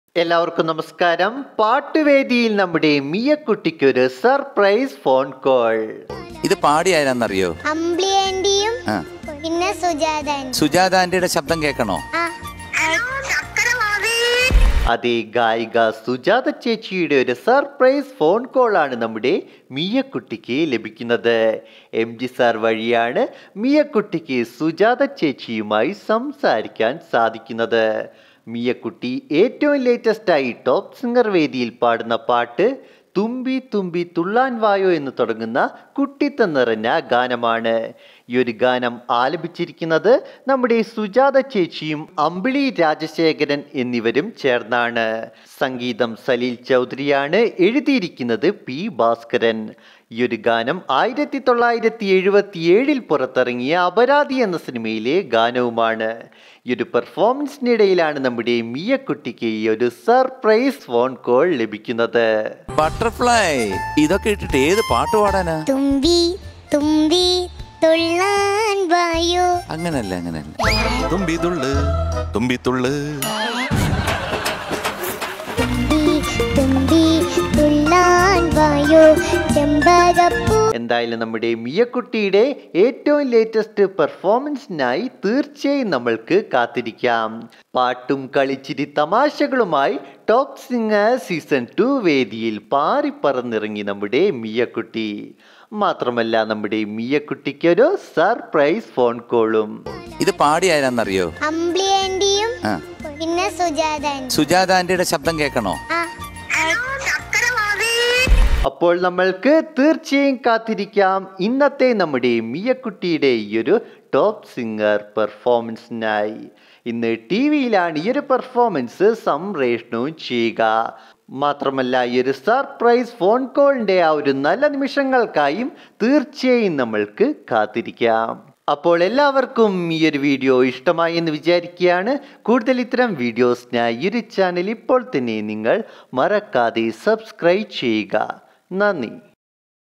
എല്ലാവർക്കും നമസ്കാരം പാട്ടുവേദിയിൽ നമ്മുടെ മിയക്കുട്ടിക്കൊരു സർപ്രൈസ് ഫോൺ കോൾ ഇത് പാടിയാരാന്നറിയോ അമ്പിളി ആന്റിയും ആ പിന്നെ സുജാത ആന്റി സുജാത ആന്റിയുടെ ശബ്ദം കേൾക്കണോ ആ അതേ ഗായിക സുജാത ചേച്ചിയുടെ ഒരു സർപ്രൈസ് ഫോൺ കോൾ ആണ് നമ്മുടെ മിയക്കുട്ടിക്ക് ലഭിക്കുന്നത് എം ജി സാർ വഴിയാണ് മിയക്കുട്ടിക്ക് സുജാത ചേച്ചിയുമായി സംസാരിക്കാൻ സാധിക്കുന്നത് മിയക്കുട്ടി ഏറ്റവും ലേറ്റസ്റ്റ് ആയി ടോപ്പ് സിംഗർ വേദിയിൽ പാടുന്ന പാട്ട് തുമ്പി തുമ്പി തുള്ളാൻ വായോ എന്ന് തുടങ്ങുന്ന കുട്ടിത്തം നിറഞ്ഞ ഗാനമാണ് ഈ ഒരു ഗാനം ആലപിച്ചിരിക്കുന്നത് നമ്മുടെ സുജാത ചേച്ചിയും അമ്പിളി രാജശേഖരൻ എന്നിവരും ചേർന്നാണ് സംഗീതം സലീൽ ചൗധരിയാണ് എഴുതിയിരിക്കുന്നത് പി ഭാസ്കരൻ ഈ ഒരു ഗാനം ആയിരത്തി തൊള്ളായിരത്തി എഴുപത്തി ഏഴിൽ പുറത്തിറങ്ങിയ അപരാധി എന്ന സിനിമയിലെ ഗാനവുമാണ് ഈ ഒരു പെർഫോമൻസിനിടയിലാണ് നമ്മുടെ മിയക്കുട്ടിക്ക് ഈ ഒരു സർപ്രൈസ് ഫോൺ കോൾ ലഭിക്കുന്നത് ബട്ടർഫ്ലൈ ഇതൊക്കെ ഇട്ടിട്ട് ഏത് പാട്ട് പാടാനാ തുമ്പി തുമ്പി തുള്ളാൻ വായോ അങ്ങനല്ല അങ്ങനല്ല തുമ്പി തുള്ള് തുമ്പി തുള്ള് തുമ്പി തുമ്പി തുള്ളാൻ വായോ ചെമ്പകപ്പൂ എന്തായാലും നമ്മുടെ മിയക്കുട്ടിയുടെ ഏറ്റവും ലേറ്റസ്റ്റ് പെർഫോമൻസിനായി തീർച്ചയായും നമ്മൾക്ക് കാത്തിരിക്കാം പാട്ടും കളിച്ചിരി തമാശകളുമായി ടോപ്പ് സിംഗർ സീസൺ ടു വേദിയിൽ പാറിപ്പറന്നിറങ്ങി നമ്മുടെ മിയക്കുട്ടി മാത്രമല്ല നമ്മുടെ മിയക്കുട്ടിക്ക് ഒരു സർപ്രൈസ് ഫോൺ കോളും ഇത് പാടിയാരാന്നറിയോ അമ്പിളി ആന്റിയും ആ പിന്നെ സുജാത ആന്റി സുജാത ആന്റിയുടെ ശബ്ദം കേൾക്കണോ ആ അപ്പോൾ നമ്മൾക്ക് തീർച്ചയായും കാത്തിരിക്കാം ഇന്നത്തെ നമ്മുടെ മിയക്കുട്ടിയുടെ ഈ ഒരു ടോപ്പ് സിംഗർ പെർഫോമൻസിനായി ഇന്ന് ടി വിയിലാണ് ഈ ഒരു പെർഫോമൻസ് സംപ്രേഷണവും ചെയ്യുക മാത്രമല്ല ഈ ഒരു സർപ്രൈസ് ഫോൺ കോളിൻ്റെ ആ ഒരു നല്ല നിമിഷങ്ങൾക്കായും തീർച്ചയായും നമ്മൾക്ക് കാത്തിരിക്കാം അപ്പോൾ എല്ലാവർക്കും ഈ ഒരു വീഡിയോ ഇഷ്ടമായി എന്ന് വിചാരിക്കുകയാണ് കൂടുതൽ ഇത്തരം വീഡിയോസിനായി ഈ ഒരു ചാനൽ ഇപ്പോൾ തന്നെ നിങ്ങൾ മറക്കാതെ സബ്സ്ക്രൈബ് ചെയ്യുക നന്ദി